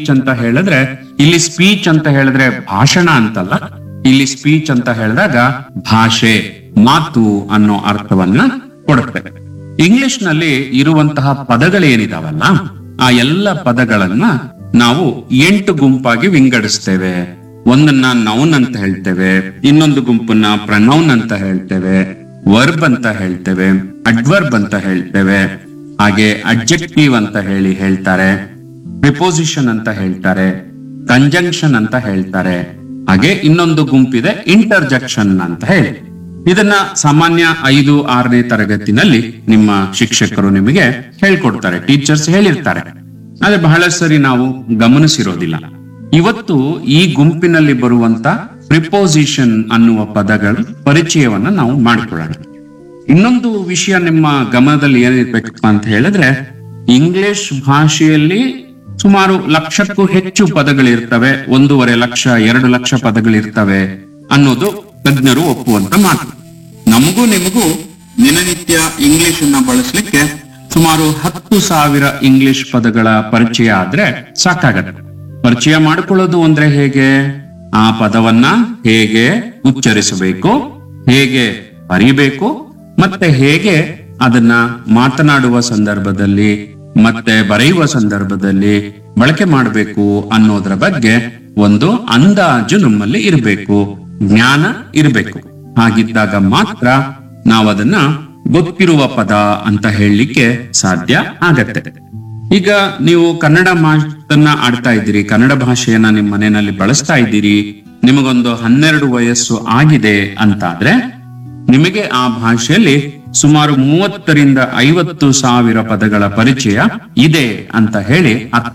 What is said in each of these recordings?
ಅಂತ ಹೇಳಿದ್ರೆ ಇಲ್ಲಿ ಸ್ಪೀಚ್ ಅಂತ ಹೇಳಿದ್ರೆ ಭಾಷಣ ಅಂತಲ್ಲ ಇಲ್ಲಿ ಸ್ಪೀಚ್ ಅಂತ ಹೇಳಿದಾಗ ಭಾಷೆ ಮಾತು ಅನ್ನೋ ಅರ್ಥವನ್ನ ಕೊಡುತ್ತೆ ಇಂಗ್ಲಿಷ್ ನಲ್ಲಿ ಇರುವಂತಹ ಪದಗಳೇನಿದಾವಲ್ಲ ಆ ಎಲ್ಲ ಪದಗಳನ್ನ ನಾವು ಎಂಟು ಗುಂಪಾಗಿ ವಿಂಗಡಿಸ್ತೇವೆ ಒಂದನ್ನ ನೌನ್ ಅಂತ ಹೇಳ್ತೇವೆ ಇನ್ನೊಂದು ಗುಂಪನ್ನ ಪ್ರನೌನ್ ಅಂತ ಹೇಳ್ತೇವೆ ವರ್ಬ್ ಅಂತ ಹೇಳ್ತೇವೆ ಅಡ್ವರ್ಬ್ ಅಂತ ಹೇಳ್ತೇವೆ ಹಾಗೆ ಅಡ್ಜೆಕ್ಟಿವ್ ಅಂತ ಹೇಳಿ ಹೇಳ್ತಾರೆ ಪ್ರಿಪೋಸಿಷನ್ ಅಂತ ಹೇಳ್ತಾರೆ ಕಂಜಂಕ್ಷನ್ ಅಂತ ಹೇಳ್ತಾರೆ ಹಾಗೆ ಇನ್ನೊಂದು ಗುಂಪಿದೆ ಇಂಟರ್ಜೆಕ್ಷನ್ ಅಂತ ಹೇಳಿ ಇದನ್ನ ಸಾಮಾನ್ಯ ಐದು ಆರನೇ ತರಗತಿನಲ್ಲಿ ನಿಮ್ಮ ಶಿಕ್ಷಕರು ನಿಮಗೆ ಹೇಳ್ಕೊಡ್ತಾರೆ ಟೀಚರ್ಸ್ ಹೇಳಿರ್ತಾರೆ ಆದ್ರೆ ಬಹಳ ಸರಿ ನಾವು ಗಮನಿಸಿರೋದಿಲ್ಲ ಇವತ್ತು ಈ ಗುಂಪಿನಲ್ಲಿ ಬರುವಂತ ಪ್ರಿಪೋಸಿಷನ್ ಅನ್ನುವ ಪದಗಳ ಪರಿಚಯವನ್ನ ನಾವು ಮಾಡಿಕೊಳ್ಳೋಣ ಇನ್ನೊಂದು ವಿಷಯ ನಿಮ್ಮ ಗಮನದಲ್ಲಿ ಏನಿರ್ಬೇಕಪ್ಪ ಅಂತ ಹೇಳಿದ್ರೆ ಇಂಗ್ಲಿಷ್ ಭಾಷೆಯಲ್ಲಿ ಸುಮಾರು ಲಕ್ಷಕ್ಕೂ ಹೆಚ್ಚು ಪದಗಳಿರ್ತವೆ ಒಂದೂವರೆ ಲಕ್ಷ ಎರಡು ಲಕ್ಷ ಪದಗಳಿರ್ತವೆ ಅನ್ನೋದು ತಜ್ಞರು ಒಪ್ಪುವಂತ ಮಾತು ನಮಗೂ ನಿಮಗೂ ದಿನನಿತ್ಯ ಇಂಗ್ಲಿಷ್ ಅನ್ನ ಬಳಸಲಿಕ್ಕೆ ಸುಮಾರು ಹತ್ತು ಸಾವಿರ ಇಂಗ್ಲಿಷ್ ಪದಗಳ ಪರಿಚಯ ಆದ್ರೆ ಸಾಕಾಗತ್ತೆ ಪರಿಚಯ ಮಾಡಿಕೊಳ್ಳೋದು ಅಂದ್ರೆ ಹೇಗೆ ಆ ಪದವನ್ನ ಹೇಗೆ ಉಚ್ಚರಿಸಬೇಕು ಹೇಗೆ ಬರೀಬೇಕು ಮತ್ತೆ ಹೇಗೆ ಅದನ್ನ ಮಾತನಾಡುವ ಸಂದರ್ಭದಲ್ಲಿ ಮತ್ತೆ ಬರೆಯುವ ಸಂದರ್ಭದಲ್ಲಿ ಬಳಕೆ ಮಾಡಬೇಕು ಅನ್ನೋದ್ರ ಬಗ್ಗೆ ಒಂದು ಅಂದಾಜು ನಮ್ಮಲ್ಲಿ ಇರಬೇಕು ಜ್ಞಾನ ಇರಬೇಕು ಹಾಗಿದ್ದಾಗ ಮಾತ್ರ ನಾವು ಅದನ್ನ ಗೊತ್ತಿರುವ ಪದ ಅಂತ ಹೇಳಲಿಕ್ಕೆ ಸಾಧ್ಯ ಆಗತ್ತೆ ಈಗ ನೀವು ಕನ್ನಡ ಮಾತನ್ನ ಆಡ್ತಾ ಇದ್ದೀರಿ ಕನ್ನಡ ಭಾಷೆಯನ್ನ ನಿಮ್ಮ ಮನೆಯಲ್ಲಿ ಬಳಸ್ತಾ ಇದ್ದೀರಿ ನಿಮಗೊಂದು ಹನ್ನೆರಡು ವಯಸ್ಸು ಆಗಿದೆ ಅಂತಾದ್ರೆ ನಿಮಗೆ ಆ ಭಾಷೆಯಲ್ಲಿ ಸುಮಾರು ಮೂವತ್ತರಿಂದ ಐವತ್ತು ಸಾವಿರ ಪದಗಳ ಪರಿಚಯ ಇದೆ ಅಂತ ಹೇಳಿ ಅರ್ಥ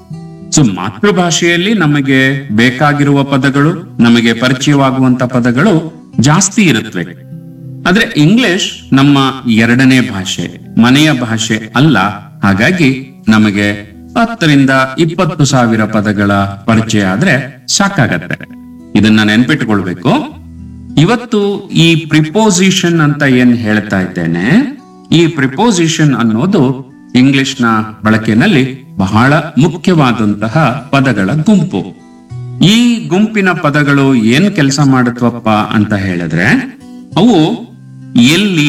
ಸೊ ಮಾತೃಭಾಷೆಯಲ್ಲಿ ನಮಗೆ ಬೇಕಾಗಿರುವ ಪದಗಳು ನಮಗೆ ಪರಿಚಯವಾಗುವಂತ ಪದಗಳು ಜಾಸ್ತಿ ಇರುತ್ತವೆ ಆದ್ರೆ ಇಂಗ್ಲಿಷ್ ನಮ್ಮ ಎರಡನೇ ಭಾಷೆ ಮನೆಯ ಭಾಷೆ ಅಲ್ಲ ಹಾಗಾಗಿ ನಮಗೆ ಹತ್ತರಿಂದ ಇಪ್ಪತ್ತು ಸಾವಿರ ಪದಗಳ ಪರಿಚಯ ಆದ್ರೆ ಸಾಕಾಗತ್ತೆ ಇದನ್ನ ನೆನ್ಪಿಟ್ಕೊಳ್ಬೇಕು ಇವತ್ತು ಈ ಪ್ರಿಪೋಸಿಷನ್ ಅಂತ ಏನ್ ಹೇಳ್ತಾ ಇದ್ದೇನೆ ಈ ಪ್ರಿಪೋಸಿಷನ್ ಅನ್ನೋದು ಇಂಗ್ಲಿಷ್ನ ಬಳಕೆನಲ್ಲಿ ಬಹಳ ಮುಖ್ಯವಾದಂತಹ ಪದಗಳ ಗುಂಪು ಈ ಗುಂಪಿನ ಪದಗಳು ಏನ್ ಕೆಲಸ ಮಾಡುತ್ತವಪ್ಪ ಅಂತ ಹೇಳಿದ್ರೆ ಅವು ಎಲ್ಲಿ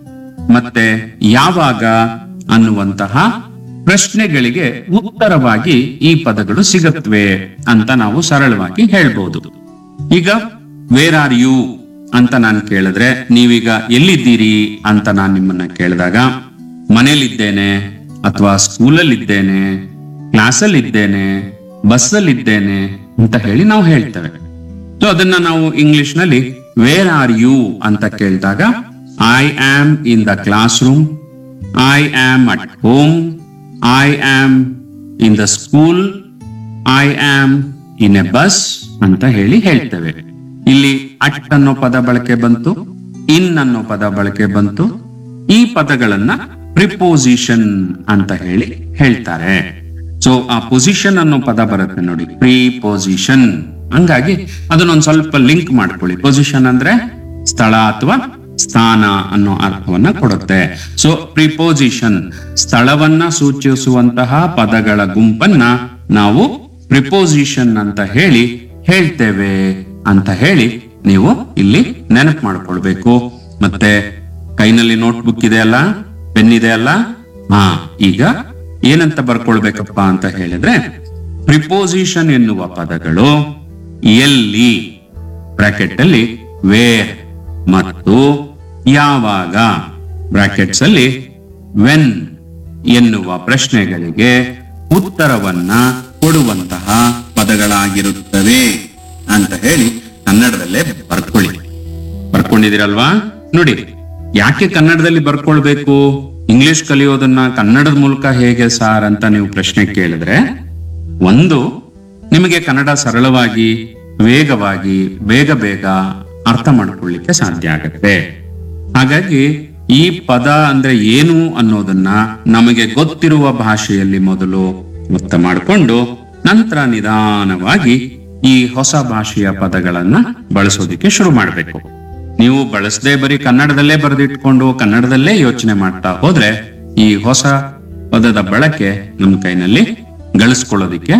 ಮತ್ತೆ ಯಾವಾಗ ಅನ್ನುವಂತಹ ಪ್ರಶ್ನೆಗಳಿಗೆ ಉತ್ತರವಾಗಿ ಈ ಪದಗಳು ಸಿಗುತ್ತವೆ ಅಂತ ನಾವು ಸರಳವಾಗಿ ಹೇಳ್ಬೋದು ಈಗ ವೇರ್ ಆರ್ ಯು ಅಂತ ನಾನು ಕೇಳಿದ್ರೆ ನೀವೀಗ ಎಲ್ಲಿದ್ದೀರಿ ಅಂತ ನಾನು ನಿಮ್ಮನ್ನ ಕೇಳಿದಾಗ ಮನೇಲಿದ್ದೇನೆ ಅಥವಾ ಸ್ಕೂಲಲ್ಲಿದ್ದೇನೆ ಕ್ಲಾಸಲ್ಲಿದ್ದೇನೆ ಬಸ್ಸಲ್ಲಿದ್ದೇನೆ ಅಂತ ಹೇಳಿ ನಾವು ಹೇಳ್ತೇವೆ ಸೊ ಅದನ್ನ ನಾವು ಇಂಗ್ಲಿಷ್ ನಲ್ಲಿ ವೇರ್ ಆರ್ ಯು ಅಂತ ಕೇಳಿದಾಗ I am in the classroom I am at home I am in the school I am in a bus ಅಂತ ಹೇಳಿ ಹೇಳ್ತೇವೆ ಇಲ್ಲಿ ಅಟ್ ಅನ್ನೋ ಪದ ಬಳಕೆ ಬಂತು ಇನ್ ಅನ್ನೋ ಪದ ಬಳಕೆ ಬಂತು ಈ ಪದಗಳನ್ನ ಪ್ರಿಪೋಸಿಷನ್ ಅಂತ ಹೇಳಿ ಹೇಳ್ತಾರೆ ಸೊ ಆ ಪೊಸಿಷನ್ ಅನ್ನೋ ಪದ ಬರುತ್ತೆ ನೋಡಿ ಪ್ರಿಪೋಸಿಷನ್ ಹಂಗಾಗಿ ಅದನ್ನೊಂದ್ ಸ್ವಲ್ಪ ಲಿಂಕ್ ಮಾಡ್ಕೊಳ್ಳಿ ಪೊಸಿಷನ್ ಅಂದ್ರೆ ಸ್ಥಳ ಅಥವಾ ಸ್ಥಾನ ಅನ್ನೋ ಅರ್ಥವನ್ನ ಕೊಡುತ್ತೆ ಸೊ ಪ್ರಿಪೋಸಿಷನ್ ಸ್ಥಳವನ್ನ ಸೂಚಿಸುವಂತಹ ಪದಗಳ ಗುಂಪನ್ನ ನಾವು ಪ್ರಿಪೋಸಿಷನ್ ಅಂತ ಹೇಳಿ ಹೇಳ್ತೇವೆ ಅಂತ ಹೇಳಿ ನೀವು ಇಲ್ಲಿ ನೆನಪು ಮಾಡ್ಕೊಳ್ಬೇಕು ಮತ್ತೆ ಕೈನಲ್ಲಿ ನೋಟ್ಬುಕ್ ಇದೆ ಅಲ್ಲ ಪೆನ್ ಇದೆ ಅಲ್ಲ ಹಾ ಈಗ ಏನಂತ ಬರ್ಕೊಳ್ಬೇಕಪ್ಪ ಅಂತ ಹೇಳಿದ್ರೆ ಪ್ರಿಪೋಸಿಷನ್ ಎನ್ನುವ ಪದಗಳು ಎಲ್ಲಿ ಬ್ರಾಕೆಟ್ ಅಲ್ಲಿ ವೇರ್ ಮತ್ತು ಯಾವಾಗ ಬ್ರಾಕೆಟ್ಸ್ ಅಲ್ಲಿ ವೆನ್ ಎನ್ನುವ ಪ್ರಶ್ನೆಗಳಿಗೆ ಉತ್ತರವನ್ನ ಕೊಡುವಂತಹ ಪದಗಳಾಗಿರುತ್ತವೆ ಅಂತ ಹೇಳಿ ಕನ್ನಡದಲ್ಲೇ ಬರ್ಕೊಳ್ಳಿ ಬರ್ಕೊಂಡಿದ್ದೀರಲ್ವಾ ನೋಡಿ ಯಾಕೆ ಕನ್ನಡದಲ್ಲಿ ಬರ್ಕೊಳ್ಬೇಕು ಇಂಗ್ಲಿಷ್ ಕಲಿಯೋದನ್ನ ಕನ್ನಡದ ಮೂಲಕ ಹೇಗೆ ಸಾರ್ ಅಂತ ನೀವು ಪ್ರಶ್ನೆ ಕೇಳಿದ್ರೆ ಒಂದು ನಿಮಗೆ ಕನ್ನಡ ಸರಳವಾಗಿ ವೇಗವಾಗಿ ಬೇಗ ಬೇಗ ಅರ್ಥ ಮಾಡ್ಕೊಳ್ಳಿಕ್ಕೆ ಸಾಧ್ಯ ಆಗತ್ತೆ ಹಾಗಾಗಿ ಈ ಪದ ಅಂದ್ರೆ ಏನು ಅನ್ನೋದನ್ನ ನಮಗೆ ಗೊತ್ತಿರುವ ಭಾಷೆಯಲ್ಲಿ ಮೊದಲು ಅರ್ಥ ಮಾಡಿಕೊಂಡು ನಂತರ ನಿಧಾನವಾಗಿ ಈ ಹೊಸ ಭಾಷೆಯ ಪದಗಳನ್ನ ಬಳಸೋದಿಕ್ಕೆ ಶುರು ಮಾಡಬೇಕು ನೀವು ಬಳಸದೆ ಬರೀ ಕನ್ನಡದಲ್ಲೇ ಬರೆದಿಟ್ಕೊಂಡು ಕನ್ನಡದಲ್ಲೇ ಯೋಚನೆ ಮಾಡ್ತಾ ಹೋದ್ರೆ ಈ ಹೊಸ ಪದದ ಬಳಕೆ ನಮ್ಮ ಕೈನಲ್ಲಿ ಗಳಿಸ್ಕೊಳ್ಳೋದಿಕ್ಕೆ